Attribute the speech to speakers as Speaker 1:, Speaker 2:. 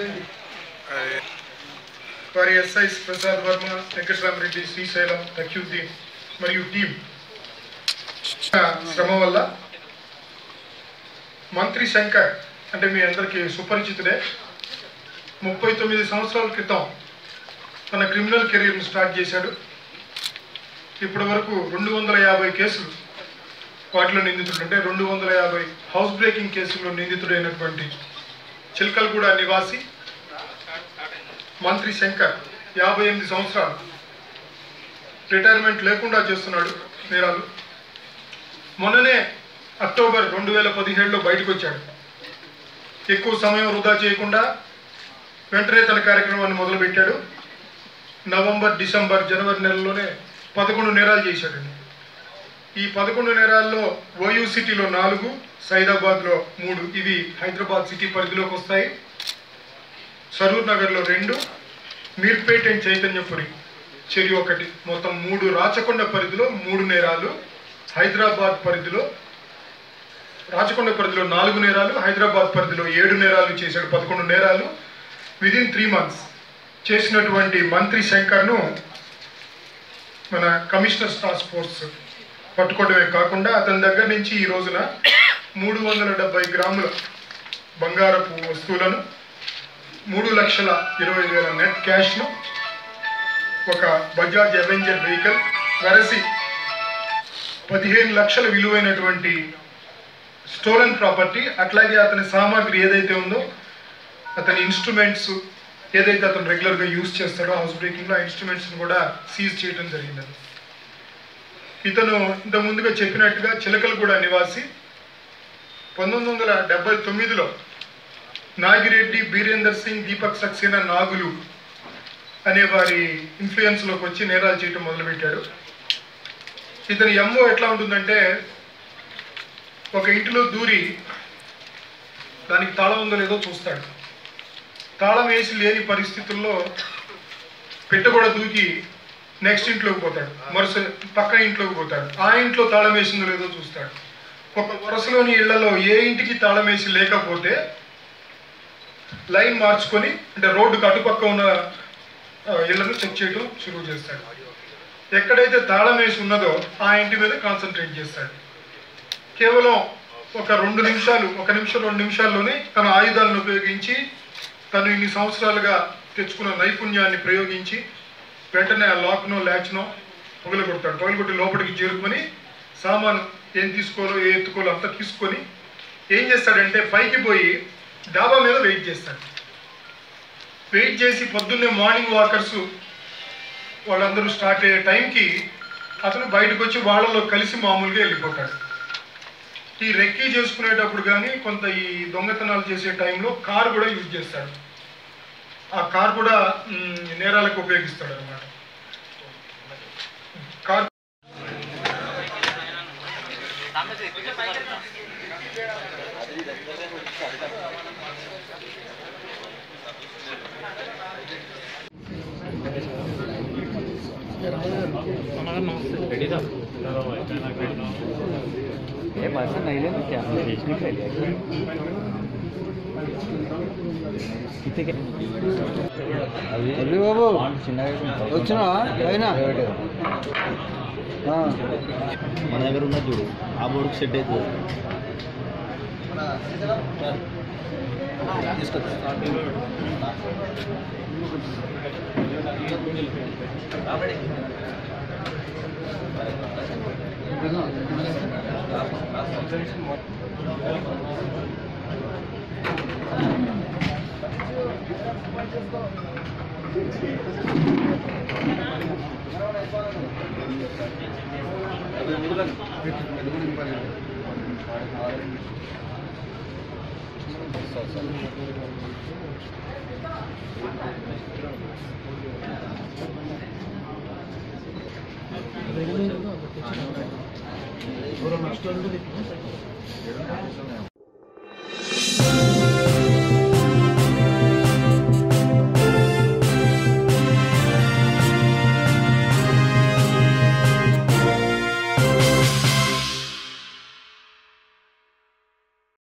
Speaker 1: వారి ఎస్ఐస్ ప్రసాద్ వర్మ వెంకటరామరెడ్డి శ్రీశైలం తక్యుద్దీన్ మరియు టీం శ్రమ వల్ల మంత్రి శంకర్ అంటే మీ అందరికీ సుపరిచితుడే ముప్పై తొమ్మిది సంవత్సరాల క్రితం తన క్రిమినల్ కెరీర్ను స్టార్ట్ చేశాడు ఇప్పటి వరకు రెండు వందల యాభై కేసులు వాటిలో నిందితుడు అంటే రెండు వందల యాభై హౌస్ బ్రేకింగ్ కేసుల్లో నిందితుడైనటువంటి చిలకలగూడ నివాసి మంత్రి శంకర్ యాభై ఎనిమిది సంవత్సరాలు రిటైర్మెంట్ లేకుండా చేస్తున్నాడు నేరాలు మొన్ననే అక్టోబర్ రెండు వేల పదిహేడులో బయటకు వచ్చాడు ఎక్కువ సమయం వృధా చేయకుండా వెంటనే తన కార్యక్రమాన్ని మొదలుపెట్టాడు నవంబర్ డిసెంబర్ జనవరి నెలలోనే పదకొండు నేరాలు చేశాడండి ఈ పదకొండు నేరాల్లో ఓయూ సిటీలో నాలుగు సైదాబాద్లో మూడు ఇవి హైదరాబాద్ సిటీ పరిధిలోకి వస్తాయి సరూర్ నగర్లో రెండు మీర్పేట్ అండ్ చైతన్యపురి చెరి ఒకటి మొత్తం మూడు రాచకొండ పరిధిలో మూడు నేరాలు హైదరాబాద్ పరిధిలో రాచకొండ పరిధిలో నాలుగు నేరాలు హైదరాబాద్ పరిధిలో ఏడు నేరాలు చేశాడు పదకొండు నేరాలు విదిన్ త్రీ మంత్స్ చేసినటువంటి మంత్రి శంకర్ను మన కమిషనర్ టాస్క్ ఫోర్స్ పట్టుకోవడమే కాకుండా అతని దగ్గర నుంచి ఈ రోజున మూడు వందల డెబ్బై గ్రాముల బంగారపు వస్తువులను మూడు లక్షల ఇరవై వేల నెట్ క్యాష్ను ఒక బజాజ్ అవెంజర్ వెహికల్ వెరసి పదిహేను లక్షల విలువైనటువంటి స్టోలన్ ప్రాపర్టీ అట్లాగే అతని సామాగ్రి ఏదైతే ఉందో అతని ఇన్స్ట్రుమెంట్స్ ఏదైతే అతను రెగ్యులర్గా యూజ్ చేస్తాడో హౌస్ బ్రేకింగ్లో ఆ ఇన్స్ట్రుమెంట్స్ని కూడా సీజ్ చేయడం జరిగింది ఇతను ఇంత ముందుగా చెప్పినట్టుగా చిలకలగూడ నివాసి పంతొమ్మిది వందల డెబ్బై తొమ్మిదిలో నాగిరెడ్డి బీరేందర్ సింగ్ దీపక్ సక్సేనా నాగులు అనే వారి ఇన్ఫ్లుయెన్స్లోకి వచ్చి నేరాలు చేయటం మొదలుపెట్టాడు ఇతని ఎమ్మో ఎట్లా ఉంటుందంటే ఒక ఇంటిలో దూరి దానికి తాళం ఉందో లేదో చూస్తాడు తాళం వేసి లేని పరిస్థితుల్లో పెట్ట కూడా దూకి నెక్స్ట్ ఇంట్లోకి పోతాడు మరుస పక్క ఇంట్లోకి పోతాడు ఆ ఇంట్లో తాళం వేసిందో లేదో చూస్తాడు ఒక వరుసలోని ఇళ్లలో ఏ ఇంటికి తాళం వేసి లేకపోతే లైన్ మార్చుకొని అంటే రోడ్డుకు అటుపక్క ఉన్న ఆ, ఇళ్లను చెక్ చేయడం షురూ చేస్తాడు ఎక్కడైతే తాళం వేసి ఉన్నదో ఆ ఇంటి మీద కాన్సన్ట్రేట్ చేస్తాడు కేవలం ఒక రెండు నిమిషాలు ఒక నిమిషం రెండు నిమిషాల్లోనే తన ఆయుధాలను ఉపయోగించి తను ఇన్ని సంవత్సరాలుగా తెచ్చుకున్న నైపుణ్యాన్ని ప్రయోగించి వెంటనే ఆ లాక్నో ల్యాచ్నో పగలగొడతాడు పగలగొట్టి లోపలికి చేరుకొని సామాను ఏం తీసుకోవాలో ఏ ఎత్తుకోవాలో అంతా తీసుకొని ఏం చేస్తాడంటే పైకి పోయి డాబా మీద వెయిట్ చేస్తాడు వెయిట్ చేసి పొద్దున్నే మార్నింగ్ వాకర్స్ వాళ్ళందరూ స్టార్ట్ అయ్యే టైంకి అతను బయటకు వచ్చి వాళ్ళలో కలిసి మామూలుగా వెళ్ళిపోతాడు ఈ రెక్కీ చేసుకునేటప్పుడు కానీ కొంత ఈ దొంగతనాలు చేసే టైంలో కార్ కూడా యూజ్ చేస్తాడు ఆ కార్ కూడా మ్, నేరాలకు ఉపయోగిస్తాడు అనమాట కార్
Speaker 2: ये बस नहीं लेना क्या स्टेशनरी का लिया क्या कितने के
Speaker 3: అల్లి బాబు
Speaker 2: చిన్నగా
Speaker 3: వచ్చినావా పైన ఆ.
Speaker 2: మన దగ్గర ఉన్నది చూడు ఆ బోర్డుకి సెట్ అవుతుంది